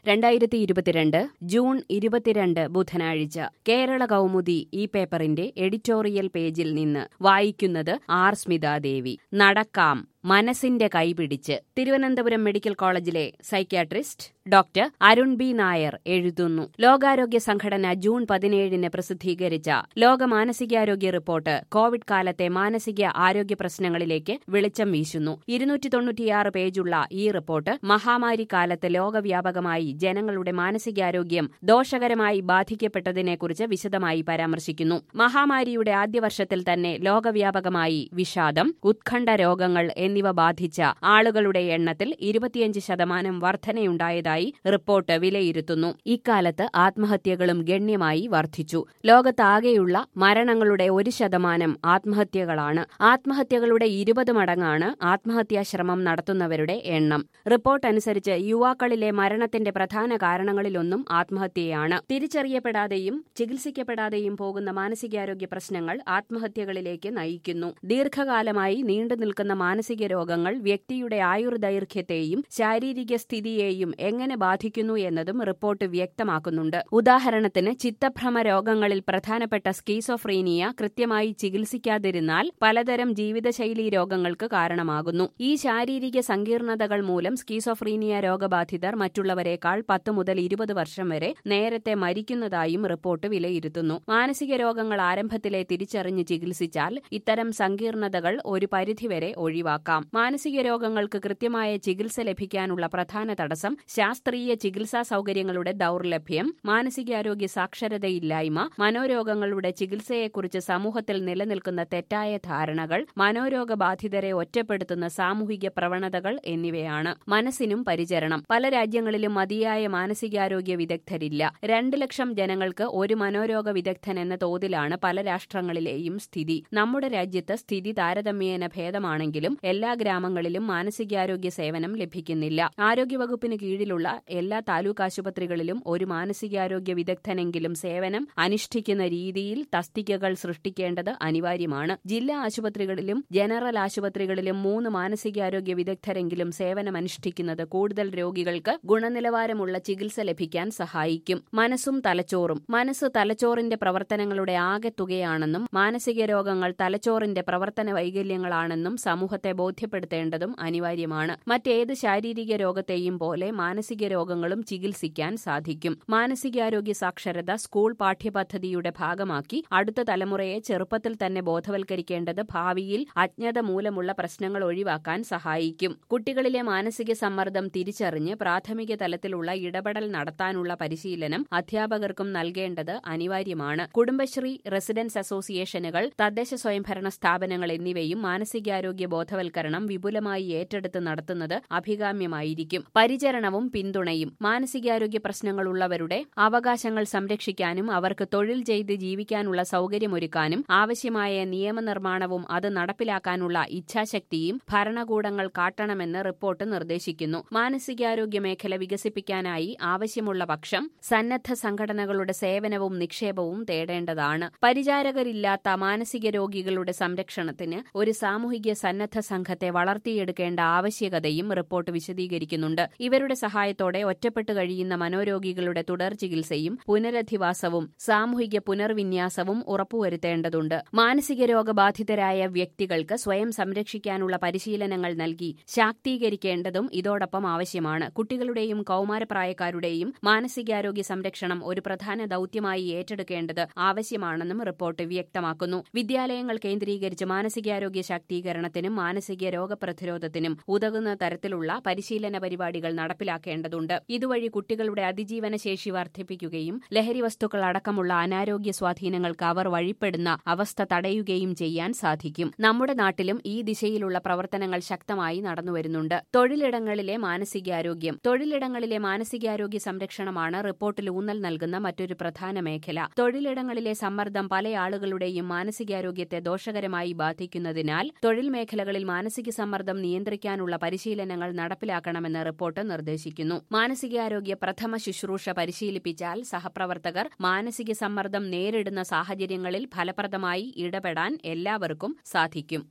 രണ്ടായിരത്തി ഇരുപത്തിരണ്ട് ജൂൺ ഇരുപത്തിരണ്ട് ബുധനാഴ്ച കേരള കൗമുദി ഈ പേപ്പറിന്റെ എഡിറ്റോറിയൽ പേജിൽ നിന്ന് വായിക്കുന്നത് ആർ സ്മിതാദേവി നടക്കാം മനസ്സിന്റെ കൈപിടിച്ച് തിരുവനന്തപുരം മെഡിക്കൽ കോളേജിലെ psychiatrist doctor Arun B Nair എഴുതുന്നു ലോകാരോഗ്യ സംഘടന ജൂൺ പതിനേഴിന് പ്രസിദ്ധീകരിച്ച ലോക മാനസികാരോഗ്യ റിപ്പോർട്ട് കോവിഡ് കാലത്തെ മാനസിക ആരോഗ്യ പ്രശ്നങ്ങളിലേക്ക് വെളിച്ചം വീശുന്നു ഇരുന്നൂറ്റി തൊണ്ണൂറ്റിയാറ് പേജുള്ള ഈ റിപ്പോർട്ട് മഹാമാരി കാലത്ത് ലോകവ്യാപകമായി ജനങ്ങളുടെ മാനസികാരോഗ്യം ദോഷകരമായി ബാധിക്കപ്പെട്ടതിനെക്കുറിച്ച് വിശദമായി പരാമർശിക്കുന്നു മഹാമാരിയുടെ ആദ്യ വർഷത്തിൽ തന്നെ ലോകവ്യാപകമായി വിഷാദം ഉത്കണ്ഠ രോഗങ്ങൾ എന്നിവ ബാധിച്ച ആളുകളുടെ എണ്ണത്തിൽ ഇരുപത്തിയഞ്ച് ശതമാനം വർധനയുണ്ടായതായി റിപ്പോർട്ട് വിലയിരുത്തുന്നു ഇക്കാലത്ത് ആത്മഹത്യകളും ഗണ്യമായി വർദ്ധിച്ചു ലോകത്താകെയുള്ള മരണങ്ങളുടെ ഒരു ശതമാനം ആത്മഹത്യകളാണ് ആത്മഹത്യകളുടെ ഇരുപത് മടങ്ങാണ് ആത്മഹത്യാശ്രമം നടത്തുന്നവരുടെ എണ്ണം റിപ്പോർട്ട് അനുസരിച്ച് യുവാക്കളിലെ മരണത്തിന്റെ പ്രധാന കാരണങ്ങളിലൊന്നും ആത്മഹത്യയാണ് തിരിച്ചറിയപ്പെടാതെയും ചികിത്സിക്കപ്പെടാതെയും പോകുന്ന മാനസികാരോഗ്യ പ്രശ്നങ്ങൾ ആത്മഹത്യകളിലേക്ക് നയിക്കുന്നു ദീർഘകാലമായി നീണ്ടുനിൽക്കുന്ന മാനസിക രോഗങ്ങൾ വ്യക്തിയുടെ ആയുർദൈർഘ്യത്തെയും ശാരീരിക സ്ഥിതിയെയും എങ്ങനെ ബാധിക്കുന്നു എന്നതും റിപ്പോർട്ട് വ്യക്തമാക്കുന്നുണ്ട് ഉദാഹരണത്തിന് ചിത്തഭ്രമ രോഗങ്ങളിൽ പ്രധാനപ്പെട്ട സ്കീസോഫ്രീനിയ കൃത്യമായി ചികിത്സിക്കാതിരുന്നാൽ പലതരം ജീവിതശൈലീ രോഗങ്ങൾക്ക് കാരണമാകുന്നു ഈ ശാരീരിക സങ്കീർണതകൾ മൂലം സ്കീസോഫ്രീനിയ രോഗബാധിതർ മറ്റുള്ളവരെക്കാൾ പത്ത് മുതൽ ഇരുപത് വർഷം വരെ നേരത്തെ മരിക്കുന്നതായും റിപ്പോർട്ട് വിലയിരുത്തുന്നു മാനസിക രോഗങ്ങൾ ആരംഭത്തിലെ തിരിച്ചറിഞ്ഞ് ചികിത്സിച്ചാൽ ഇത്തരം സങ്കീർണതകൾ ഒരു പരിധിവരെ ഒഴിവാക്കാം മാനസിക രോഗങ്ങൾക്ക് കൃത്യമായ ചികിത്സ ലഭിക്കാനുള്ള പ്രധാന തടസ്സം ശാസ്ത്രീയ ചികിത്സാ സൗകര്യങ്ങളുടെ ദൌർലഭ്യം മാനസികാരോഗ്യ സാക്ഷരതയില്ലായ്മ മനോരോഗങ്ങളുടെ ചികിത്സയെക്കുറിച്ച് സമൂഹത്തിൽ നിലനിൽക്കുന്ന തെറ്റായ ധാരണകൾ മനോരോഗബാധിതരെ ഒറ്റപ്പെടുത്തുന്ന സാമൂഹിക പ്രവണതകൾ എന്നിവയാണ് മനസ്സിനും പരിചരണം പല രാജ്യങ്ങളിലും മതിയായ മാനസികാരോഗ്യ വിദഗ്ധരില്ല രണ്ട് ലക്ഷം ജനങ്ങൾക്ക് ഒരു മനോരോഗ വിദഗ്ധൻ എന്ന തോതിലാണ് പല രാഷ്ട്രങ്ങളിലെയും സ്ഥിതി നമ്മുടെ രാജ്യത്ത് സ്ഥിതി താരതമ്യേന ഭേദമാണെങ്കിലും എല്ലാ ഗ്രാമങ്ങളിലും മാനസികാരോഗ്യ സേവനം ലഭിക്കുന്നില്ല ആരോഗ്യവകുപ്പിന് കീഴിലുള്ള എല്ലാ താലൂക്ക് ആശുപത്രികളിലും ഒരു മാനസികാരോഗ്യ വിദഗ്ധനെങ്കിലും സേവനം അനുഷ്ഠിക്കുന്ന രീതിയിൽ തസ്തികകൾ സൃഷ്ടിക്കേണ്ടത് അനിവാര്യമാണ് ജില്ലാ ആശുപത്രികളിലും ജനറൽ ആശുപത്രികളിലും മൂന്ന് മാനസികാരോഗ്യ വിദഗ്ധരെങ്കിലും സേവനമനുഷ്ഠിക്കുന്നത് കൂടുതൽ രോഗികൾക്ക് ഗുണനിലവാരമുള്ള ചികിത്സ ലഭിക്കാൻ സഹായിക്കും മനസ്സും തലച്ചോറും മനസ്സ് തലച്ചോറിന്റെ പ്രവർത്തനങ്ങളുടെ ആകെത്തുകയാണെന്നും മാനസിക രോഗങ്ങൾ തലച്ചോറിന്റെ പ്രവർത്തന വൈകല്യങ്ങളാണെന്നും സമൂഹത്തെ ബോധ്യപ്പെടുത്തേണ്ടതും അനിവാര്യമാണ് മറ്റേത് ശാരീരിക രോഗത്തെയും പോലെ മാനസിക രോഗങ്ങളും ചികിത്സിക്കാൻ സാധിക്കും മാനസികാരോഗ്യ സാക്ഷരത സ്കൂൾ പാഠ്യപദ്ധതിയുടെ ഭാഗമാക്കി അടുത്ത തലമുറയെ ചെറുപ്പത്തിൽ തന്നെ ബോധവൽക്കരിക്കേണ്ടത് ഭാവിയിൽ അജ്ഞത മൂലമുള്ള പ്രശ്നങ്ങൾ ഒഴിവാക്കാൻ സഹായിക്കും കുട്ടികളിലെ മാനസിക സമ്മർദ്ദം തിരിച്ചറിഞ്ഞ് പ്രാഥമിക തലത്തിലുള്ള ഇടപെടൽ നടത്താനുള്ള പരിശീലനം അധ്യാപകർക്കും നൽകേണ്ടത് അനിവാര്യമാണ് കുടുംബശ്രീ റെസിഡൻസ് അസോസിയേഷനുകൾ തദ്ദേശ സ്വയംഭരണ സ്ഥാപനങ്ങൾ എന്നിവയും മാനസികാരോഗ്യ ബോധവൽക്കരണം വിപുലമായി ഏറ്റെടുത്ത് നടത്തുന്നത് അഭികാമ്യമായിരിക്കും പരിചരണവും പിന്തുണയും മാനസികാരോഗ്യ പ്രശ്നങ്ങളുള്ളവരുടെ അവകാശങ്ങൾ സംരക്ഷിക്കാനും അവർക്ക് തൊഴിൽ ചെയ്ത് ജീവിക്കാനുള്ള സൗകര്യമൊരുക്കാനും ആവശ്യമായ നിയമനിർമ്മാണവും അത് നടപ്പിലാക്കാനുള്ള ഇച്ഛാശക്തിയും ഭരണകൂടങ്ങൾ കാട്ടണമെന്ന് റിപ്പോർട്ട് നിർദ്ദേശിക്കുന്നു മാനസികാരോഗ്യ മേഖല വികസിപ്പിക്കാനായി ആവശ്യമുള്ള പക്ഷം സന്നദ്ധ സംഘടനകളുടെ സേവനവും നിക്ഷേപവും തേടേണ്ടതാണ് പരിചാരകരില്ലാത്ത മാനസിക രോഗികളുടെ സംരക്ഷണത്തിന് ഒരു സാമൂഹിക സന്നദ്ധ സംഘത്തെ വളർത്തിയെടുക്കേണ്ട ആവശ്യകതയും റിപ്പോർട്ട് വിശദീകരിക്കുന്നുണ്ട് ഇവരുടെ സഹായത്തോടെ ഒറ്റപ്പെട്ടു കഴിയുന്ന മനോരോഗികളുടെ തുടർ ചികിത്സയും പുനരധിവാസവും സാമൂഹിക പുനർവിന്യാസവും ഉറപ്പുവരുത്തേണ്ടതുണ്ട് മാനസിക രോഗബാധിതരായ വ്യക്തികൾക്ക് സ്വയം സംരക്ഷിക്കാനുള്ള പരിശീലനങ്ങൾ നൽകി ശാക്തീകരിക്കേണ്ടതും ഇതോടൊപ്പം ആവശ്യമാണ് കുട്ടികളുടെയും കൌമാരപ്രായക്കാരുടെയും മാനസികാരോഗ്യ സംരക്ഷണം ഒരു പ്രധാന ദൌത്യമായി ഏറ്റെടുക്കേണ്ടത് ആവശ്യമാണെന്നും റിപ്പോർട്ട് വ്യക്തമാക്കുന്നു വിദ്യാലയങ്ങൾ കേന്ദ്രീകരിച്ച് മാനസികാരോഗ്യ ശാക്തീകരണത്തിനും മാനസിക രോഗപ്രതിരോധത്തിനും ഉതകുന്ന തരത്തിലുള്ള പരിശീലന പരിപാടികൾ നടപ്പിലാക്കേണ്ടതുണ്ട് ഇതുവഴി കുട്ടികളുടെ അതിജീവന ശേഷി വർദ്ധിപ്പിക്കുകയും ലഹരി വസ്തുക്കൾ അടക്കമുള്ള അനാരോഗ്യ സ്വാധീനങ്ങൾക്ക് അവർ വഴിപ്പെടുന്ന അവസ്ഥ തടയുകയും ചെയ്യാൻ സാധിക്കും നമ്മുടെ നാട്ടിലും ഈ ദിശയിലുള്ള പ്രവർത്തനങ്ങൾ ശക്തമായി നടന്നുവരുന്നുണ്ട് തൊഴിലിടങ്ങളിലെ മാനസികാരോഗ്യം തൊഴിലിടങ്ങളിലെ മാനസികാരോഗ്യ സംരക്ഷണമാണ് റിപ്പോർട്ടിൽ ഊന്നൽ നൽകുന്ന മറ്റൊരു പ്രധാന മേഖല തൊഴിലിടങ്ങളിലെ സമ്മർദ്ദം പല ആളുകളുടെയും മാനസികാരോഗ്യത്തെ ദോഷകരമായി ബാധിക്കുന്നതിനാൽ തൊഴിൽ മേഖലകളിൽ മാനസിക സമ്മർദ്ദം നിയന്ത്രിക്കാനുള്ള പരിശീലനങ്ങൾ നടപ്പിലാക്കണമെന്ന് റിപ്പോർട്ട് നിർദ്ദേശിക്കുന്നു മാനസികാരോഗ്യ പ്രഥമ ശുശ്രൂഷ പരിശീലിപ്പിച്ചാൽ സഹപ്രവർത്തകർ മാനസിക സമ്മർദ്ദം നേരിടുന്ന സാഹചര്യങ്ങളിൽ ഫലപ്രദമായി ഇടപെടാൻ എല്ലാവർക്കും സാധിക്കും